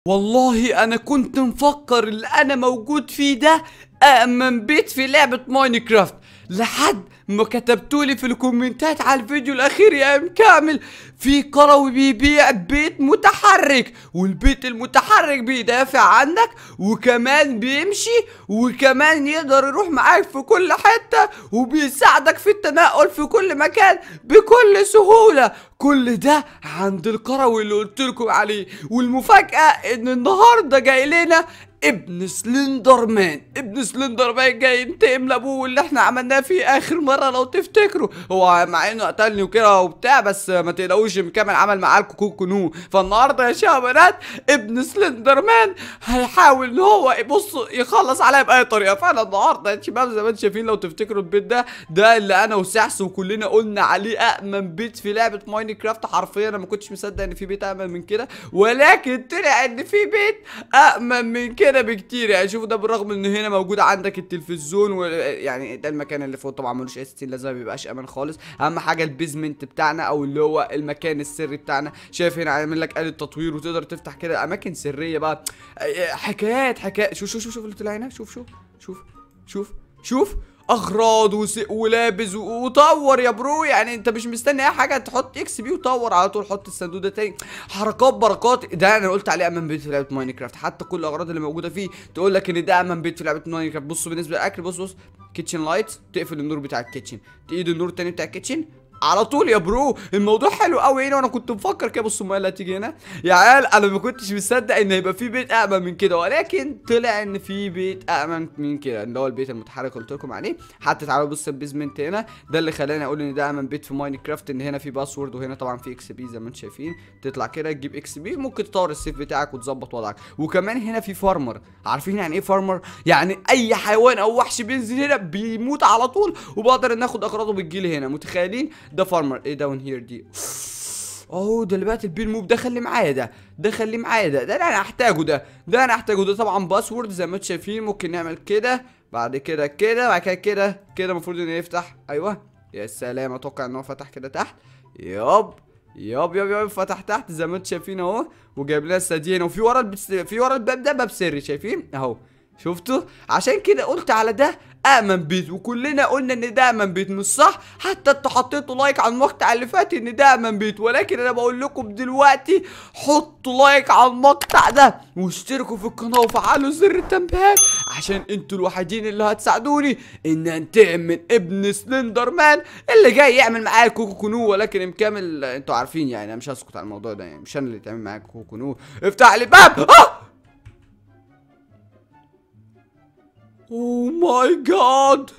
والله انا كنت مفكر اللي انا موجود فيه ده امن بيت في لعبة ماينكرافت لحد ما كتبتولي في الكومنتات على الفيديو الاخير يا ام كامل في قروي بيبيع بيت متحرك والبيت المتحرك بيدافع عنك وكمان بيمشي وكمان يقدر يروح معاك في كل حتة وبيساعدك في التنقل في كل مكان بكل سهولة كل ده عند القروي اللي قلت لكم عليه والمفاجأة ان النهاردة جاي لنا ابن سلندر مان ابن سلندر مان جاي ينتقم لابوه اللي احنا عملناه فيه اخر مره لو تفتكروا هو مع انه قتلني وكده وبتاع بس ما تقلقوش مكمل عمل معاه الكوكو نو فالنهارده يا شباب بنات ابن سلندر مان هيحاول ان هو بص يخلص عليا باي طريقه فانا النهارده يا شباب زي ما انتم شايفين لو تفتكروا البيت ده ده اللي انا وسحس وكلنا قلنا عليه امن بيت في لعبه ماينكرافت حرفيا انا ما كنتش مصدق ان في بيت امن من كده ولكن طلع ان في بيت امن من كده بكتير يعني شوفوا ده بالرغم ان هنا موجود عندك التلفزيون و... يعني ده المكان اللي فوق طبعا ملوش اي ستين لازم ما بيبقاش امان خالص اهم حاجه البيزمنت بتاعنا او اللي هو المكان السري بتاعنا شايف هنا عامل لك آلة تطوير وتقدر تفتح كده اماكن سريه بقى حكايات حكايات شوف شوف شوف شوف اللي طلع هنا شوف شوف شوف شوف شوف اغراض وس... ولابس و- وطور يا برو يعني انت مش مستني اي حاجه تحط اكس بي وطور على طول حط الصندوق ده تاني حركات بركات ده انا قلت عليه امن بيت في لعبه ماينكرافت حتى كل الاغراض اللي موجوده فيه تقول لك ان ده امن بيت في لعبه ماينكرافت بصوا بالنسبه للاكل بص بص كيتشن لايت تقفل النور بتاع الكيتشن تقيد النور التاني بتاع الكيتشن على طول يا برو الموضوع حلو قوي هنا وانا كنت مفكر كده بصوا الميه اللي هتيجي هنا يا عيال انا ما كنتش مصدق ان هيبقى في بيت امن من كده ولكن طلع ان في بيت امن من كده اللي هو البيت المتحرك قلت لكم عليه حتى تعالوا بصوا البيزمنت هنا ده اللي خلاني اقول ان ده امن بيت في ماينكرافت ان هنا في باسورد وهنا طبعا في اكس بي زي ما انتم شايفين تطلع كده تجيب اكس بي ممكن تطور السيف بتاعك وتظبط وضعك وكمان هنا في فارمر عارفين يعني ايه فارمر يعني اي حيوان او وحش بينزل هنا بيموت على طول وبقدر ان اخد اغراضه بتجيلي هنا متخيلين ده فارمر ايه داون هير دي اوه ده اللي بقت البيل موف ده خلي معايا ده ده خلي معايا ده ده انا هحتاجه ده ده انا هحتاجه ده طبعا باسورد زي ما انتم شايفين ممكن نعمل كده بعد كده كده بعد كده كده كده المفروض انه يفتح ايوه يا سلام اتوقع ان هو فتح كده تحت ياب ياب ياب ياب فتح تحت زي ما انتم شايفين اهو وجايب لنا السدين وفي ورا البس... في ورا الباب ده باب سري شايفين اهو شفتوا عشان كده قلت على ده امن بيت وكلنا قلنا ان ده امن بيت مش صح حتى انتوا حطيتوا لايك على المقطع اللي فات ان ده امن بيت ولكن انا بقول لكم دلوقتي حطوا لايك على المقطع ده واشتركوا في القناه وفعلوا زر التنبيهات عشان انتوا الوحيدين اللي هتساعدوني ان انتقم من ابن سلندر مان اللي جاي يعمل معايا كوكو كونو ولكن مكمل انتوا عارفين يعني انا مش هسكت على الموضوع ده يعني مش انا اللي تعمل معايا كوكو كونو افتح لي الباب اه اوه ماي جاد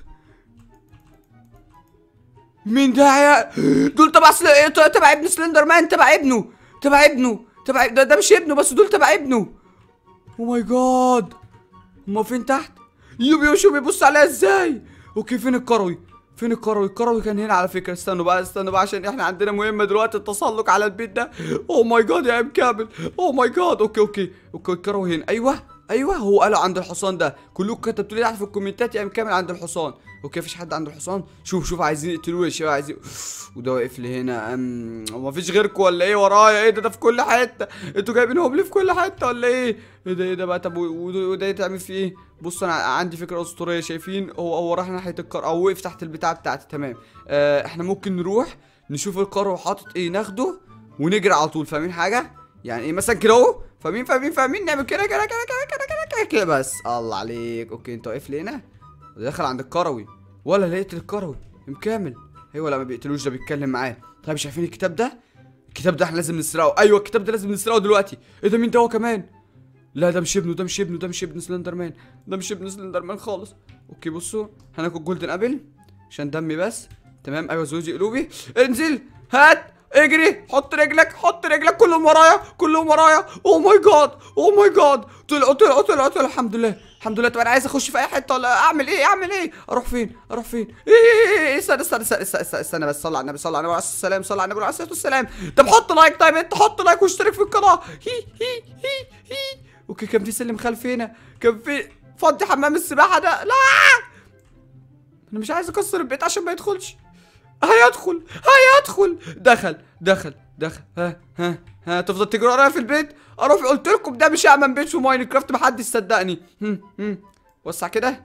مين ده يا دول تبع سل... تبع ابن سلندر مان تبع ابنه تبع ابنه تبع ده, ده مش ابنه بس دول تبع ابنه اوه ماي جاد هما فين تحت يوبي يوشو بيبص عليها ازاي اوكي فين الكروي فين الكروي الكروي كان هنا على فكره استنوا بقى استنوا بقى عشان احنا عندنا مهمه دلوقتي التسلق على البيت ده اوه ماي جاد يا ام كامل اوه ماي جاد اوكي اوكي اوكي الكروي هنا ايوه ايوه هو قالوا عند الحصان ده كلكم كتبتوا لي تحت في الكومنتات يا ام كامل عند الحصان اوكي مفيش حد عند الحصان شوف شوف عايزين يقتلوه يا شباب عايزين وده واقف لي هنا ام ومفيش غيركم ولا ايه ورايا ايه ده ده في كل حته انتوا جايبينهم لي في كل حته ولا ايه ايه ده ايه ده بقى طب وده وده يتعمل فيه ايه بص انا عندي فكره اسطوريه شايفين هو هو راح ناحيه القار او وقف تحت البتاع بتاعتي تمام آه احنا ممكن نروح نشوف القار حاطط ايه ناخده ونجري على طول فاهمين حاجه يعني ايه مثلا كده اهو فاهمين فاهمين فاهمين نعمل كده كده كده كده كده كده كده كده بس الله عليك اوكي انت واقف لي هنا دخل عند الكروي ولا لقيت الكروي مكامل ايوه لا ما بيقتلوش ده بيتكلم معاه طيب شايفين الكتاب ده الكتاب ده احنا لازم نسرقه ايوه الكتاب ده لازم نسرقه دلوقتي ايه ده مين ده هو كمان لا ده مش ابنه ده مش ابنه ده مش ابن سلندر مان ده مش ابن سلندر مان خالص اوكي بصوا هناكل جولدن ابل عشان دمي بس تمام ايوه زوجي قلوبي انزل هات اجري حط رجلك حط رجلك كلهم ورايا كلهم ورايا اوه ماي جاد اوه ماي جاد طلعوا طلعوا طلعوا طلعوا الحمد لله الحمد لله طب انا عايز اخش في اي حته ولا اعمل ايه اعمل ايه اروح فين اروح فين ايه ايه ايه استنى استنى استنى استنى, استنى, استنى بس صلي على النبي صلي على النبي عليه السلام صلي على النبي عليه الصلاه والسلام طب حط لايك طيب انت حط لايك واشترك في القناه هي هي هي هي اوكي كان في سلم خلفي هنا كان في فضي حمام السباحه ده لا انا مش عايز اكسر البيت عشان ما يدخلش هيدخل هيدخل دخل دخل دخل ها ها ها تفضل تجري ورايا في البيت اروح قلت لكم ده مش امن بيت في ماينكرافت محدش صدقني هم هم وسع كده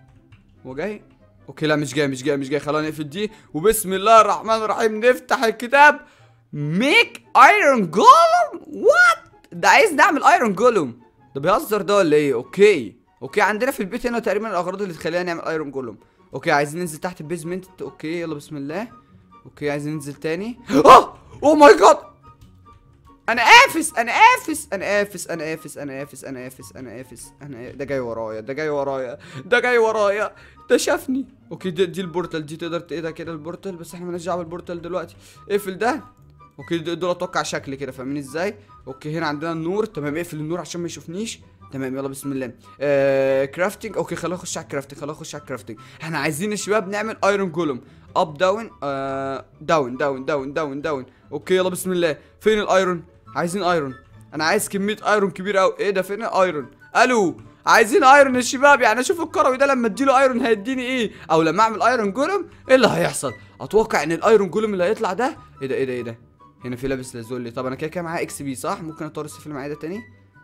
هو جاي اوكي لا مش جاي مش جاي مش جاي خلينا نقفل دي وبسم الله الرحمن الرحيم نفتح الكتاب ميك ايرون جولم وات ده عايز نعمل ايرون جولم ده بيهزر ده ولا ايه اوكي اوكي عندنا في البيت هنا تقريبا الاغراض اللي تخلينا نعمل ايرون جولم اوكي عايزين ننزل تحت البيزمنت اوكي يلا بسم الله اوكي عايزين ننزل تاني اه اوه ماي جاد انا قافز انا قافز انا قافز انا قافز انا قافز انا قافز انا قافز انا قا- ده جاي ورايا ده جاي ورايا ده جاي ورايا ده شافني اوكي دي, دي البورتال دي تقدر تقيدها كده البورتال بس احنا مالناش دعوه بالبورتال دلوقتي اقفل ده اوكي د- دول اتوقع شكل كده فاهمين ازاي اوكي هنا عندنا النور تمام اقفل النور عشان ما يشوفنيش تمام يلا بسم الله آه كرافتنج اوكي خلينا نخش على الكرافتنج خلينا نخش على الكرافتنج احنا عايزين يا شباب نعمل ايرون جولم اب داون آه داون داون داون داون داون اوكي يلا بسم الله فين الايرون عايزين ايرون انا عايز كميه ايرون كبيره قوي ايه ده فين الايرون الو عايزين ايرون يا شباب يعني اشوف الكروي ده لما اديله ايرون هيديني ايه او لما اعمل ايرون جولم ايه اللي هيحصل اتوقع ان الايرون جولم اللي هيطلع ده ايه ده ايه ده ايه ده هنا في لابس لازولي طب انا كده كده معايا اكس بي صح ممكن اطور السيف اللي معايا ده تاني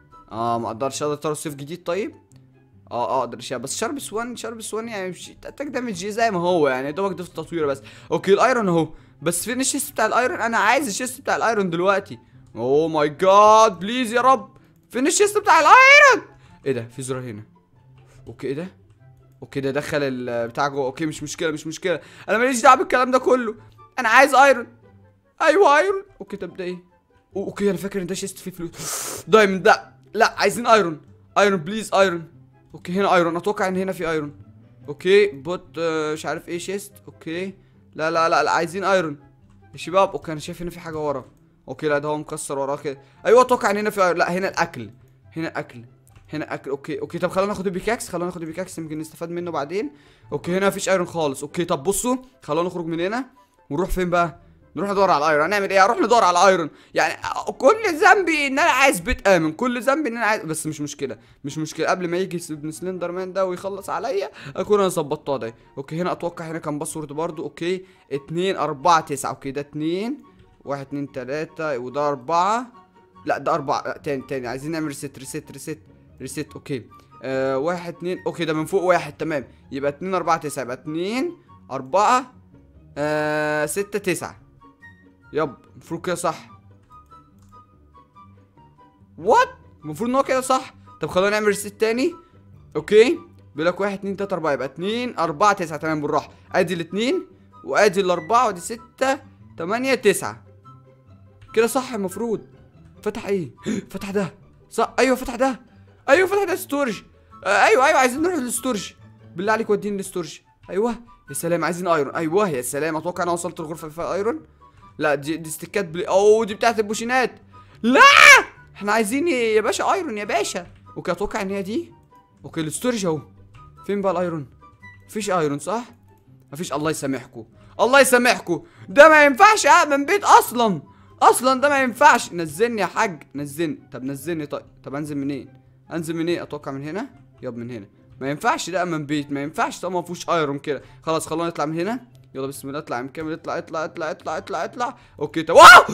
اه ما اقدرش اقدر اطور سيف جديد طيب اه اه اقدر اشيل بس شارب 1 شارب 1 يعني مش اتاك دامج زي ما هو يعني يا دوبك ضفت تطويره بس اوكي الايرون اهو بس فين الشيست بتاع الايرون انا عايز الشيست بتاع الايرون دلوقتي اوه ماي جاد بليز يا رب فين الشيست بتاع الايرون ايه ده في زرار هنا اوكي ايه ده اوكي ده دخل البتاع جوه اوكي مش مشكله مش مشكله انا ماليش دعوه بالكلام ده كله انا عايز ايرون ايوه ايرون اوكي طب ده ايه أو- اوكي انا فاكر ان ده شيست فيه فلوس دايموند لا لا عايزين ايرون ايرون بليز ايرون اوكي هنا ايرون اتوقع ان هنا في ايرون اوكي بوت آه، مش عارف ايه شيست اوكي لا لا لا, لا عايزين ايرون يا شباب اوكي انا شايف هنا في حاجه ورا اوكي لا ده هو مكسر وراه كده ايوه اتوقع ان هنا في ايرون لا هنا الاكل هنا اكل هنا اكل اوكي اوكي طب خلينا ناخد البيكاكس خلينا ناخد البيكاكس يمكن نستفاد منه بعدين اوكي هنا مفيش ايرون خالص اوكي طب بصوا خلينا نخرج من هنا ونروح فين بقى نروح ندور على الايرون هنعمل ايه هنروح ندور على الايرون يعني كل ذنبي ان انا عايز بيت امن كل ذنبي ان انا عايز بس مش مشكله مش مشكله قبل ما يجي ابن سلندر مان ده ويخلص عليا اكون انا ظبطتها ده اوكي هنا اتوقع هنا كان باسورد برضو اوكي 2 4 9 اوكي ده 2 1 2 3 وده 4 لا ده 4 لا تاني تاني عايزين نعمل ريست ريست ريست ريست اوكي آه واحد اتنين اوكي ده من فوق واحد تمام يبقى اتنين اربعة تسعة يبقى اتنين اربعة آه ستة تسعة يب المفروض كده صح وات المفروض ان هو كده صح طب خلينا نعمل ريست تاني اوكي بيقول لك واحد اتنين تلاتة اربعة يبقى اتنين اربعة تسعة تمام بالراحة ادي الاتنين وادي الاربعة وادي ستة تمانية تسعة كده صح المفروض فتح ايه فتح ده صح ايوه فتح ده ايوه فتح ده ستورج آه ايوه ايوه عايزين نروح للستورج بالله عليك وديني للستورج ايوه يا سلام عايزين ايرون ايوه يا سلام اتوقع انا وصلت الغرفه اللي فيها ايرون لا دي دي استكات بلي اوه دي بتاعت البوشينات لا احنا عايزين يا باشا ايرون يا باشا اوكي اتوقع ان هي دي اوكي الستورج اهو فين بقى الايرون مفيش ايرون صح مفيش الله يسامحكم الله يسامحكم ده ما ينفعش من بيت اصلا اصلا ده ما ينفعش نزلني يا حاج نزلني طب نزلني طيب طب انزل منين انزل منين اتوقع من هنا ياب من هنا ما ينفعش ده من بيت ما ينفعش طالما ما فيهوش ايرون كده خلاص خلونا نطلع من هنا يلا بسم الله اطلع يا مكمل اطلع اطلع اطلع اطلع اطلع اطلع اوكي طب واو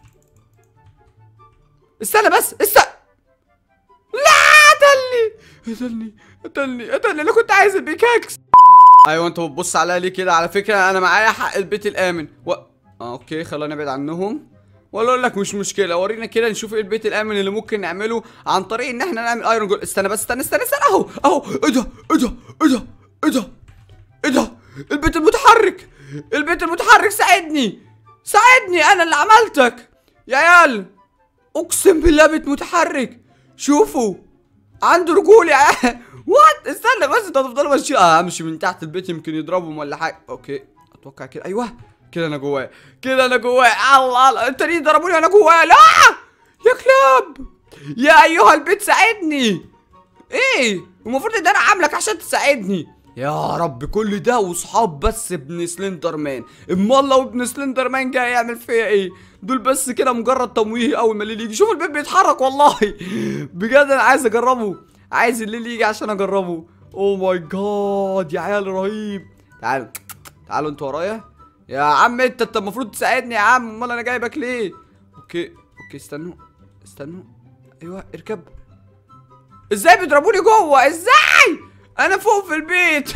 استنى بس استنى لا قتلني قتلني قتلني قتلني انا كنت عايز البيكاكس ايوه انت بتبص عليا ليه كده على فكره انا معايا حق البيت الامن و... آه اوكي خلينا نبعد عنهم ولا اقول لك مش مشكله ورينا كده نشوف ايه البيت الامن اللي ممكن نعمله عن طريق ان احنا نعمل ايرون جول استنى بس استنى استنى استنى اهو اهو ايه ده ايه ده ايه ده ايه ده ايه ده البيت المتحرك البيت المتحرك ساعدني ساعدني انا اللي عملتك يا عيال اقسم بالله بيت متحرك شوفوا عنده رجول يا وات استنى بس انت هتفضلوا ماشيين اه امشي من تحت البيت يمكن يضربهم ولا حاجه اوكي اتوقع كده ايوه كده انا جواه كده انا جواه الله الله التانيين ضربوني انا جواه لا يا كلاب يا ايها البيت ساعدني ايه المفروض ان انا عاملك عشان تساعدني يا رب كل ده وصحاب بس ابن سلندر مان امال لو ابن سلندر مان جاي يعمل فيا ايه دول بس كده مجرد تمويه اول ما الليل يجي شوف البيت بيتحرك والله بجد انا عايز اجربه عايز الليل يجي عشان اجربه اوه ماي جاد يا عيال رهيب تعالوا تعالوا انتوا ورايا يا عم انت انت المفروض تساعدني يا عم امال انا جايبك ليه اوكي اوكي استنوا استنوا ايوه اركب ازاي بيضربوني جوه ازاي انا فوق في البيت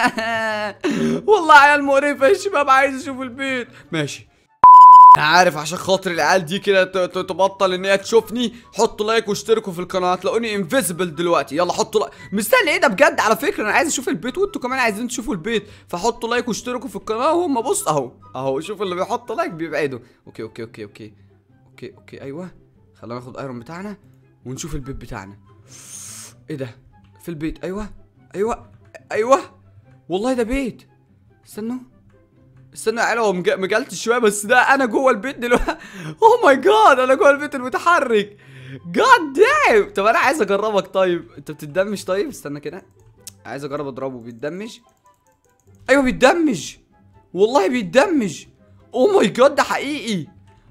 والله عيال مقرفه يا شباب عايز اشوف البيت ماشي انا عارف عشان خاطر العيال دي كده ت- ت- تبطل ان هي تشوفني حطوا لايك واشتركوا في القناه هتلاقوني انفيزبل دلوقتي يلا حطوا لايك مستني ايه ده بجد على فكره انا عايز اشوف البيت وانتوا كمان عايزين تشوفوا البيت فحطوا لايك واشتركوا في القناه وهم بص اهو اهو شوف اللي بيحط لايك بيبعدوا اوكي اوكي اوكي اوكي اوكي اوكي ايوه خلينا ناخد ايرون بتاعنا ونشوف البيت بتاعنا ايه ده في البيت ايوه ايوه ايوه والله ده بيت استنوا استنى يا عيال هو مج- مجلت شويه بس ده انا جوه البيت دلوقتي اوه ماي جاد انا جوه البيت المتحرك جاد دام طب انا عايز اجربك طيب انت بتتدمج طيب استنى كده عايز اجرب اضربه بيتدمج ايوه بيتدمج والله بيتدمج اوه ماي جاد ده حقيقي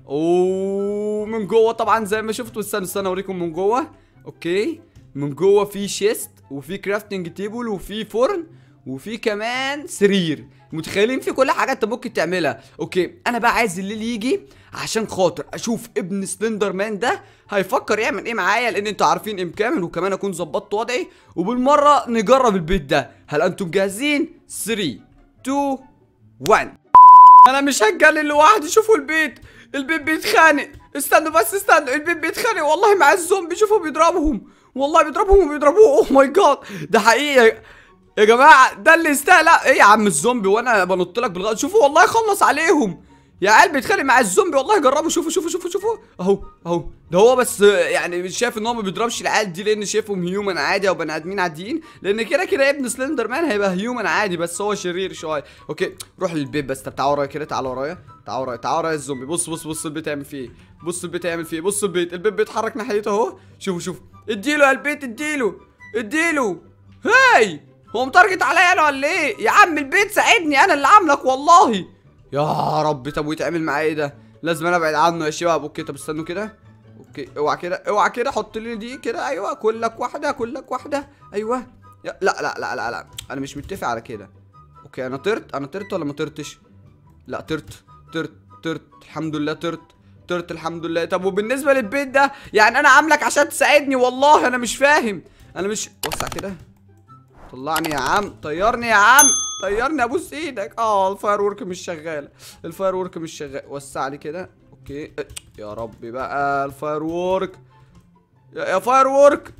اوه من جوه طبعا زي ما شفتوا استنى استنى اوريكم من جوه اوكي من جوه في شيست وفي كرافتنج تيبل وفي فرن وفي كمان سرير متخيلين في كل حاجه انت ممكن تعملها اوكي انا بقى عايز الليل يجي عشان خاطر اشوف ابن سلندر مان ده هيفكر يعمل ايه معايا لان انتوا عارفين ام كامل وكمان اكون ظبطت وضعي وبالمره نجرب البيت ده هل انتم جاهزين 3 2 1 انا مش هتجلل لوحدي شوفوا البيت البيت بيتخانق استنوا بس استنوا البيت بيتخانق والله مع الزومبي شوفوا بيضربهم والله بيضربهم وبيضربوه اوه ماي جاد ده حقيقي يا جماعه ده اللي يستاهل ايه يا عم الزومبي وانا بنط لك بالغلط شوفوا والله خلص عليهم يا عيال بيتخانق مع الزومبي والله جربوا شوفوا شوفوا شوفوا شوفوا اهو اهو ده هو بس يعني مش شايف ان هو ما بيضربش العيال دي لان شايفهم هيومن عادي او بني ادمين عاديين لان كده كده ابن سلندر مان هيبقى هيومن عادي بس هو شرير شويه اوكي روح للبيت بس طب تعال ورايا كده تعال ورايا تعال ورايا تعال ورايا الزومبي بص بص بص البيت هيعمل فيه ايه بص البيت هيعمل فيه ايه بص البيت البيت بيتحرك ناحيته اهو شوفوا شوفوا اديله يا البيت اديله اديله هاي هو متارجت عليا انا ولا ايه يا عم البيت ساعدني انا اللي عاملك والله يا رب طب ويتعمل معايا ايه ده لازم انا ابعد عنه يا شباب اوكي طب استنوا كده اوكي اوعى كده اوعى كده حط لي دي كده ايوه كلك واحده كلك واحده ايوه يا- لا لا لا لا لا انا مش متفق على كده اوكي انا طرت انا طرت ولا ما طرتش لا طرت طرت طرت الحمد لله طرت طرت الحمد لله طب وبالنسبه للبيت ده يعني انا عاملك عشان تساعدني والله انا مش فاهم انا مش وسع كده طلعني يا عم طيرني يا عم طيرني ابوس ايدك اه الفاير ورك مش شغاله الفاير ورك مش شغال وسع لي كده اوكي اه، يا ربي بقى الفاير ورك يا, يا فاير ورك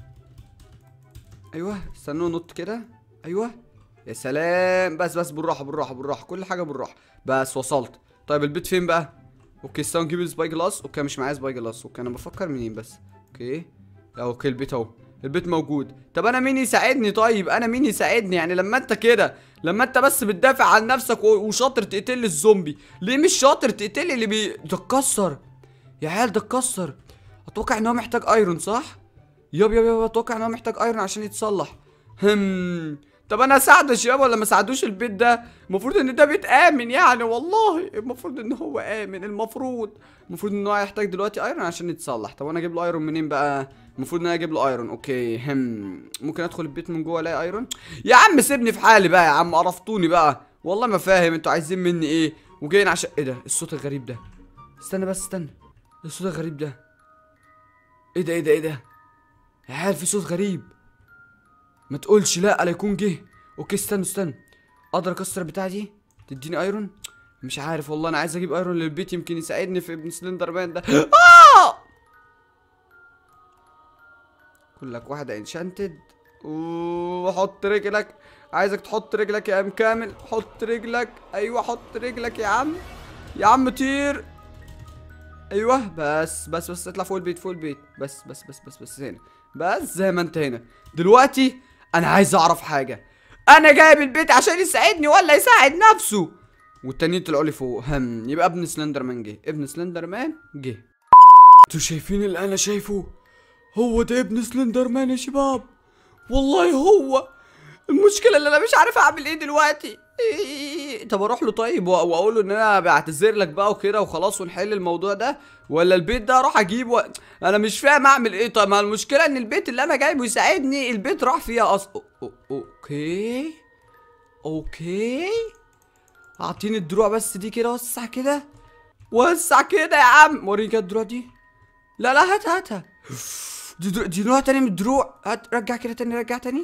ايوه استنوا نط كده ايوه يا سلام بس بس بالراحه بالراحه بالراحه كل حاجه بالراحه بس وصلت طيب البيت فين بقى اوكي استنى نجيب السباي جلاس اوكي مش معايا سباي جلاس اوكي انا بفكر منين بس اوكي لا اوكي البيت اهو البيت موجود طب انا مين يساعدني طيب انا مين يساعدني يعني لما انت كده لما انت بس بتدافع عن نفسك و- وشاطر تقتل الزومبي ليه مش شاطر تقتل اللي بي ده اتكسر يا عيال ده اتكسر اتوقع ان هو محتاج ايرون صح ياب ياب ياب اتوقع ان هو محتاج ايرون عشان يتصلح هم طب انا اساعده يا شباب ولا ما ساعدوش البيت ده المفروض ان ده بيت امن يعني والله المفروض ان هو امن المفروض المفروض ان هو هيحتاج دلوقتي ايرون عشان يتصلح طب انا اجيب له ايرون منين بقى المفروض ان انا اجيب له ايرون اوكي هم ممكن ادخل البيت من جوه الاقي ايرون يا عم سيبني في حالي بقى يا عم قرفتوني بقى والله ما فاهم انتوا عايزين مني ايه وجايين عشان ايه ده الصوت الغريب ده استنى بس استنى إيه الصوت الغريب ده ايه ده ايه ده ايه ده يا عيال في صوت غريب ما تقولش لا لا يكون جه اوكي استنى استنى اقدر اكسر البتاعه دي تديني ايرون مش عارف والله انا عايز اجيب ايرون للبيت يمكن يساعدني في ابن سلندر مان ده آه! كلك واحده انشانتد وحط رجلك عايزك تحط رجلك يا ام كامل حط رجلك ايوه حط رجلك يا عم يا عم طير ايوه بس بس بس اطلع فوق البيت فوق البيت بس بس بس بس بس هنا بس زي ما انت هنا دلوقتي انا عايز اعرف حاجه انا جايب البيت عشان يساعدني ولا يساعد نفسه والتانيين طلعوا لي فوق هم يبقى ابن سلندر مان جه ابن سلندر مان جه انتوا شايفين اللي انا شايفه هو ده ابن سلندر مان يا شباب والله هو المشكلة اللي انا مش عارف اعمل ايه دلوقتي إيه؟ طب اروح له طيب و- واقول له ان انا بعتذر لك بقى وكده وخلاص ونحل الموضوع ده ولا البيت ده اروح اجيبه و... انا مش فاهم اعمل ايه طب ما المشكلة ان البيت اللي انا جايبه يساعدني البيت راح فيها اصلا اوكي اوكي اعطيني الدروع بس دي كده وسع كده وسع كده يا عم وريني كده الدروع دي لا لا هات هاتها دي درو... دي نوع تاني من الدروع هات رجع كده تاني رجع تاني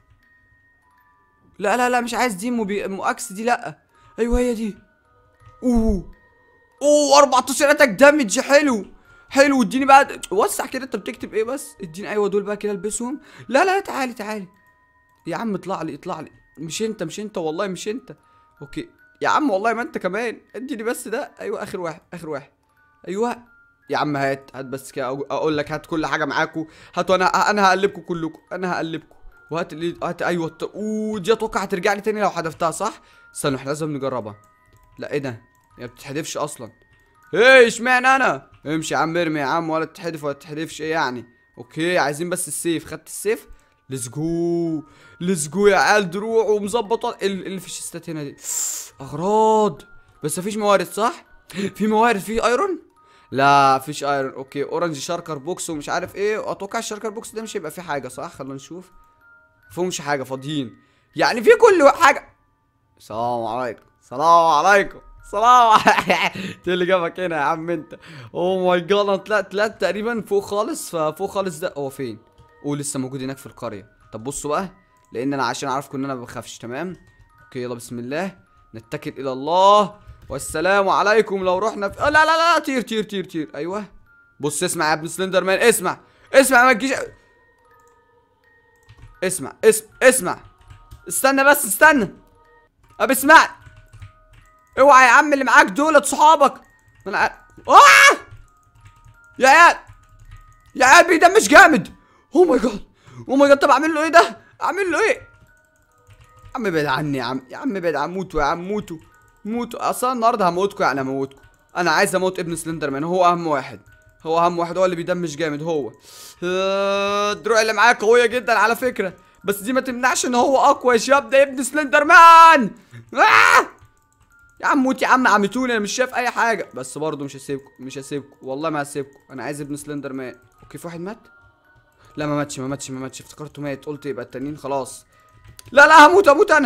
لا لا لا مش عايز دي مبي... مؤكس دي لا ايوه هي دي اوه اوه 14 اتاك دامج حلو حلو اديني بقى وسع كده انت بتكتب ايه بس اديني ايوه دول بقى كده البسهم لا لا تعالي تعالي يا عم اطلع لي اطلع لي مش انت مش انت والله مش انت اوكي يا عم والله ما انت كمان اديني بس ده ايوه اخر واحد اخر واحد ايوه يا عم هات هات بس كده أقو- اقول لك هات كل حاجه معاكوا هاتوا انا انا هقلبكم كلكم انا هقلبكم وهات اللي هات ايوه الت- اوه دي اتوقع هترجع لي تاني لو حذفتها صح استنوا احنا لازم نجربها لا ايه ده هي ما بتتحدفش اصلا ايه اشمعنى انا امشي يا عم ارمي يا عم ولا تتحدف ولا تتحدفش ايه يعني اوكي عايزين بس السيف خدت السيف ليتس جو ليتس جو يا عيال دروع ومظبط ال- اللي في الشيستات هنا دي اغراض بس مفيش موارد صح في موارد في ايرون لا فيش ايرون اوكي اورنج شاركر بوكس ومش عارف ايه اتوقع الشاركر بوكس ده مش هيبقى فيه حاجه صح خلينا نشوف فيهمش حاجه فاضيين يعني في كل حاجه السلام عليكم السلام عليكم السلام عليكم انت اللي جابك هنا يا عم انت اوه ماي جاد انا طلعت طلعت تقريبا فوق خالص ففوق خالص ده هو فين اوه لسه موجود هناك في القريه طب بصوا بقى لان انا عشان اعرفكم ان انا ما بخافش تمام اوكي يلا بسم الله نتكل الى الله والسلام عليكم لو رحنا في... آه لا لا لا طير طير طير طير ايوه بص اسمع يا ابن سلندر مان اسمع اسمع ما تجيش اسمع اسمع اسمع استنى بس استنى ابي اسمع اوعى يا عم اللي معاك دولت صحابك ما انا عارف آه! يا عيال يا عيال بيدمج جامد او ماي جاد او ماي جاد طب اعمل له ايه ده اعمل له ايه يا عم ابعد عني يا عم يا عم ابعد عن موتوا يا عم موتوا موتوا اصلا النهارده هموتكم يعني هموتكم انا عايز اموت ابن سلندر مان هو اهم واحد هو اهم واحد هو اللي بيدمج جامد هو آه، الدروع اللي معاه قويه جدا على فكره بس دي ما تمنعش ان هو اقوى يا شباب ده ابن سلندر مان آه! يا عم موت يا عم عمتوني انا مش شايف اي حاجه بس برضه مش هسيبكم مش هسيبكم والله ما هسيبكم انا عايز ابن سلندر مان اوكي في واحد مات لا ما ماتش ما ماتش ما ماتش افتكرته مات قلت يبقى التانيين خلاص لا لا هموت هموت انا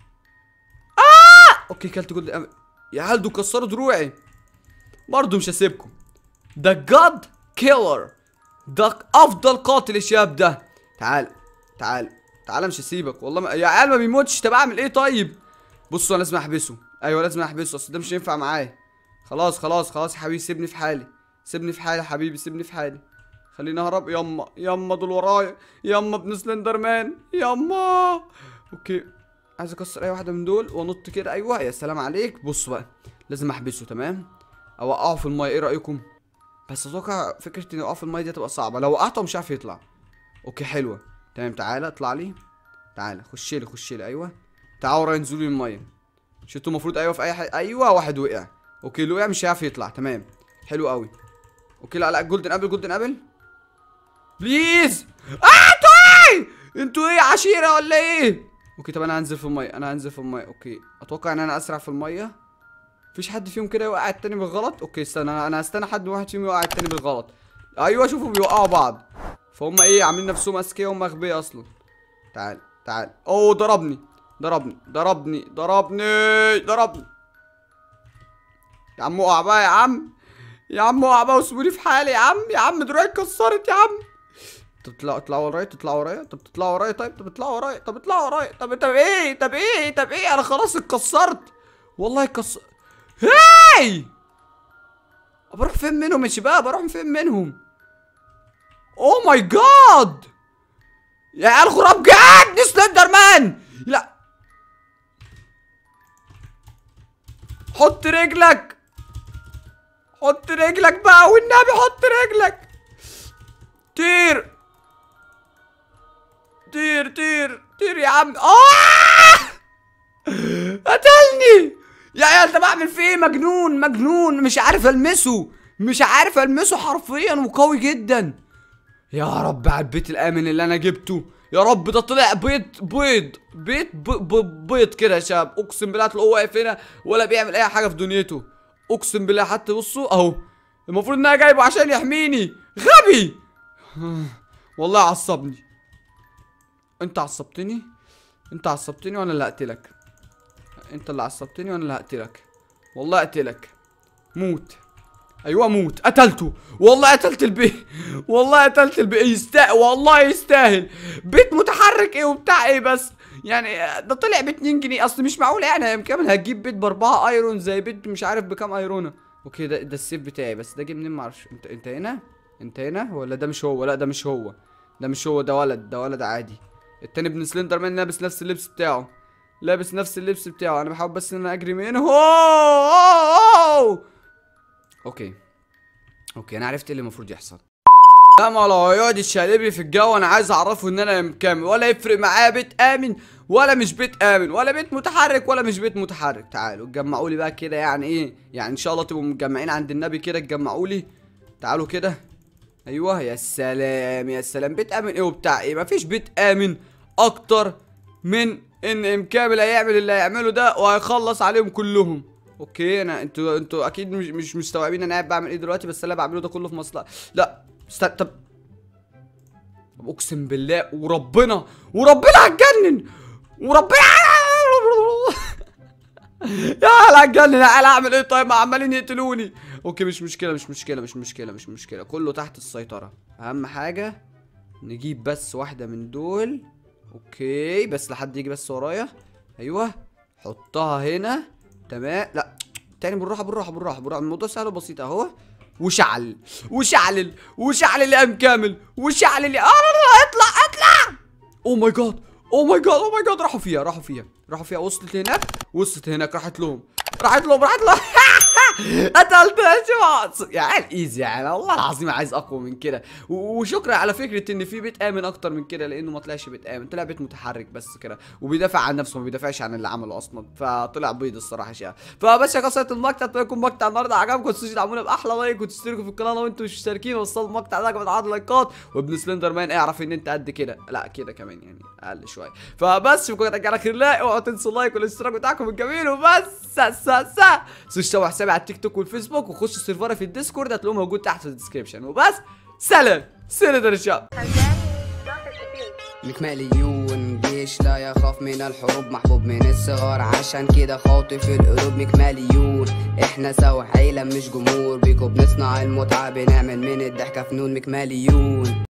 اه اوكي كلت جولد أم... يا عيال دول كسروا دروعي برضه مش هسيبكم ده جاد كيلر ده افضل قاتل الشاب ده تعال تعال تعال مش هسيبك والله ما... يا عيال ما بيموتش طب اعمل ايه طيب بصوا انا لازم احبسه ايوه لازم احبسه اصل ده مش هينفع معايا خلاص خلاص خلاص يا حبيبي سيبني في حالي سيبني في حالي يا حبيبي سيبني في حالي خليني اهرب يما يما دول ورايا يما ابن سلندر مان يما اوكي عايز اكسر اي واحده من دول وانط كده ايوه يا سلام عليك بص بقى لازم احبسه تمام اوقعه في الميه ايه رايكم بس اتوقع فكره اني اوقعه في الميه دي هتبقى صعبه لو وقعته مش عارف يطلع اوكي حلوه تمام تعالى اطلع لي تعالى خش لي خش لي ايوه تعالوا ورايا انزلوا لي الميه مش انتوا المفروض ايوه في اي حاجه ايوه واحد وقع اوكي اللي وقع مش هيعرف يطلع تمام حلو قوي اوكي لا لا جولدن ابل جولدن ابل بليز اه انتوا ايه انتوا ايه عشيره ولا ايه اوكي طب انا هنزل في الميه انا هنزل في الميه اوكي اتوقع ان انا اسرع في الميه مفيش حد فيهم كده يوقع التاني بالغلط اوكي استنى انا انا هستنى حد واحد فيهم يوقع التاني بالغلط ايوه شوفوا بيوقعوا بعض فهم ايه عاملين نفسهم اذكياء وهم اغبياء اصلا تعال تعال اوه ضربني ضربني ضربني ضربني ضربني يا عم اقع بقى يا عم يا عم اقع بقى وسيبوني في حالي يا عم يا عم دراعي اتكسرت يا عم طب تطلعوا اطلعوا ورايا تطلعوا ورايا طب تطلعوا ورايا طيب طب اطلعوا ورايا طب اطلعوا ورايا طب طب ايه طب ايه طب ايه انا خلاص اتكسرت والله اتكسر هاي بروح فين منهم يا شباب بروح فين منهم اوه ماي جاد يا عيال غراب جد سلندر مان لا حط رجلك حط رجلك بقى والنبي حط رجلك طير طير طير طير يا عم اه قتلني يا عيال ده بعمل فيه ايه مجنون مجنون مش عارف المسه مش عارف المسه حرفيا وقوي جدا يا رب على البيت الامن اللي انا جبته يا رب ده طلع بيض بيض بيض ب- ب- بيض كده يا شباب اقسم بالله هتلاقوه واقف هنا ولا بيعمل اي حاجه في دنيته اقسم بالله حتى بصوا اهو المفروض ان انا جايبه عشان يحميني غبي والله عصبني انت عصبتني انت عصبتني وانا اللي هقتلك انت اللي عصبتني وانا اللي هقتلك والله اقتلك موت ايوه موت قتلته والله قتلت البي والله قتلت البي يستاهل والله يستاهل بيت متحرك ايه وبتاع ايه بس يعني ده طلع ب 2 جنيه اصل مش معقول يعني يا كامل هتجيب بيت باربعه ايرون زي بيت مش عارف بكام ايرونه اوكي ده ده السيف بتاعي بس ده جه منين معرفش انت انت هنا انت هنا ولا ده مش هو لا ده مش هو ده مش هو ده ولد ده ولد عادي التاني ابن سلندر مان لابس نفس اللبس بتاعه لابس نفس اللبس بتاعه انا بحاول بس ان انا اجري منه أوه! أوه! أوه! اوكي اوكي انا عرفت ايه اللي المفروض يحصل لما لو يقعد يتشقلب لي في الجو انا عايز اعرفه ان انا مكمل ولا يفرق معايا بيت امن ولا مش بيت امن ولا بيت متحرك ولا مش بيت متحرك تعالوا اتجمعوا لي بقى كده يعني ايه يعني ان شاء الله تبقوا متجمعين عند النبي كده اتجمعوا لي تعالوا كده ايوه يا سلام يا سلام بيت امن ايه وبتاع ايه مفيش بيت امن اكتر من ان ام كامل هيعمل اللي هيعمله ده وهيخلص عليهم كلهم اوكي انا انتوا انتوا اكيد مش مش مستوعبين انا قاعد بعمل ايه دلوقتي بس اللي أنا بعمله ده كله في مصلحه لا استنى طب طب اقسم بالله وربنا وربنا هتجنن وربنا يا هلا هتجنن يا هلا اعمل ايه طيب ما عمالين يقتلوني اوكي مش مشكله مش مشكله مش مشكله مش مشكله كله تحت السيطره اهم حاجه نجيب بس واحده من دول اوكي بس لحد يجي بس ورايا ايوه حطها هنا تمام لا تاني بالراحه بالراحه بالراحه بالراحه الموضوع سهل وبسيط اهو وشعل وشعلل وشعلل يا ام كامل وشعلل يا آه اطلع اطلع او ماي جاد او ماي جاد او ماي جاد راحوا فيها راحوا فيها راحوا فيها وصلت هناك وصلت هناك راحت لهم راحت لهم راحت لهم قتلت يا عيال ايزي يعني والله العظيم عايز اقوى من كده و- وشكرا على فكره ان في بيت امن اكتر من كده لانه ما طلعش بيت امن طلع بيت متحرك بس كده وبيدافع عن نفسه ما بيدافعش عن اللي عمله اصلا فطلع بيض الصراحه شيء فبس يا قصه المقطع اتمنى يكون مقطع النهارده عجبكم ما تنسوش تدعمونا باحلى لايك وتشتركوا في القناه لو انتم مش مشتركين وصلوا المقطع ده كمان عدد لايكات وابن سلندر مان اعرف ان انت قد كده لا كده كمان يعني اقل شويه فبس شكرا لك على خير الله اوعوا تنسوا اللايك والاشتراك بتاعكم الجميل وبس سا سا سا تنسوش تتابعوا حسابي على التيك توك والفيسبوك وخشوا السيرفر في الديسكورد هتلاقوه موجود تحت في الديسكربشن وبس سلام سلام يا شباب مكماليون جيش لا يخاف من الحروب محبوب من الصغار عشان كده خاطف القلوب مكماليون احنا سوا عيلة مش جمهور بيكو بنصنع المتعة بنعمل من الضحكة فنون مكماليون